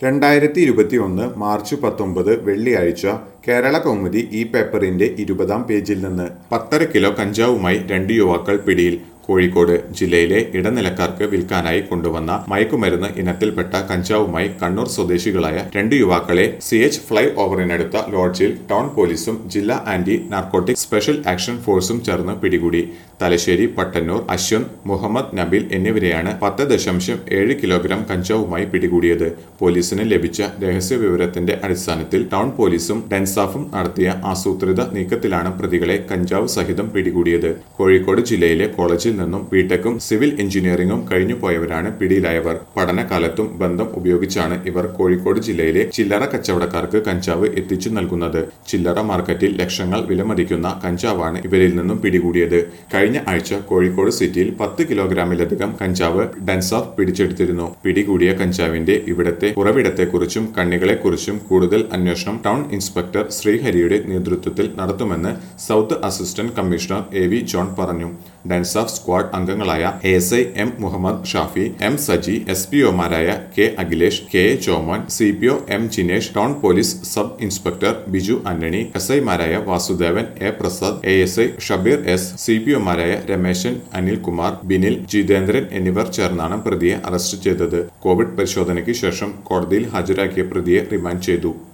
രണ്ടായിരത്തി ഇരുപത്തി ഒന്ന് മാർച്ച് പത്തൊമ്പത് വെള്ളിയാഴ്ച കേരള കൗമുദി ഈ പേപ്പറിന്റെ ഇരുപതാം പേജിൽ നിന്ന് പത്തര കിലോ കഞ്ചാവുമായി രണ്ട് യുവാക്കൾ പിടിയിൽ കോഴിക്കോട് ജില്ലയിലെ ഇടനിലക്കാർക്ക് വിൽക്കാനായി കൊണ്ടുവന്ന മയക്കുമരുന്ന് ഇനത്തിൽപ്പെട്ട കഞ്ചാവുമായി കണ്ണൂർ സ്വദേശികളായ രണ്ട് യുവാക്കളെ സി എച്ച് ഫ്ലൈ ഓവറിനടുത്ത ലോഡ്ജിൽ ടൗൺ പോലീസും ജില്ലാ ആന്റി നാർക്കോട്ടിക് സ്പെഷ്യൽ ആക്ഷൻ ഫോഴ്സും ചേർന്ന് പിടികൂടി തലശ്ശേരി പട്ടന്നൂർ അശ്വന്ത് മുഹമ്മദ് നബീൽ എന്നിവരെയാണ് പത്ത് ദശാംശം ഏഴ് കിലോഗ്രാം കഞ്ചാവുമായി പിടികൂടിയത് പോലീസിന് ലഭിച്ച രഹസ്യ വിവരത്തിന്റെ അടിസ്ഥാനത്തിൽ ടൗൺ പോലീസും ഡെൻസാഫും നടത്തിയ ആസൂത്രിത നീക്കത്തിലാണ് പ്രതികളെ കഞ്ചാവ് സഹിതം പിടികൂടിയത് കോഴിക്കോട് ജില്ലയിലെ കോളേജിൽ നിന്നും ബിടെക്കും സിവിൽ എഞ്ചിനീയറിംഗും കഴിഞ്ഞു പോയവരാണ് പിടിയിലായവർ പഠനകാലത്തും ബന്ധം ഉപയോഗിച്ചാണ് ഇവർ കോഴിക്കോട് ജില്ലയിലെ ചില്ലറ കച്ചവടക്കാർക്ക് കഞ്ചാവ് എത്തിച്ചു നൽകുന്നത് ചില്ലറ മാർക്കറ്റിൽ ലക്ഷങ്ങൾ വിലമതിക്കുന്ന കഞ്ചാവാണ് ഇവരിൽ നിന്നും പിടികൂടിയത് കഴിഞ്ഞ ആഴ്ച കോഴിക്കോട് സിറ്റിയിൽ പത്ത് കിലോഗ്രാമിലധികം കഞ്ചാവ് ഡൻസാഫ് പിടിച്ചെടുത്തിരുന്നു പിടികൂടിയ കഞ്ചാവിന്റെ ഇവിടത്തെ ഉറവിടത്തെക്കുറിച്ചും കണ്ണികളെക്കുറിച്ചും കൂടുതൽ അന്വേഷണം ടൗൺ ഇൻസ്പെക്ടർ ശ്രീഹരിയുടെ നേതൃത്വത്തിൽ നടത്തുമെന്ന് south assistant commissioner A V John പറഞ്ഞു ഡൻസാഫ് സ്ക്വാഡ് അംഗങ്ങളായ A S I M Muhammad Shafi M Saji S P ഒമാരായ K Akhilesh K A Chomon C P O M Jinesh town police sub inspector Biju Antony S ഐമാരായ Vasudevan A Prasad A S I Shabeer S C P ഒമാരായ രമേശൻ അനിൽകുമാർ ബിനിൽ ജിതേന്ദ്രൻ എന്നിവർ ചേർന്നാണ് പ്രതിയെ arrest ചെയ്തത് Covid പരിശോധനയ്ക്ക് ശേഷം കോടതിയിൽ ഹാജരാക്കിയ പ്രതിയെ റിമാൻഡ് ചെയ്തു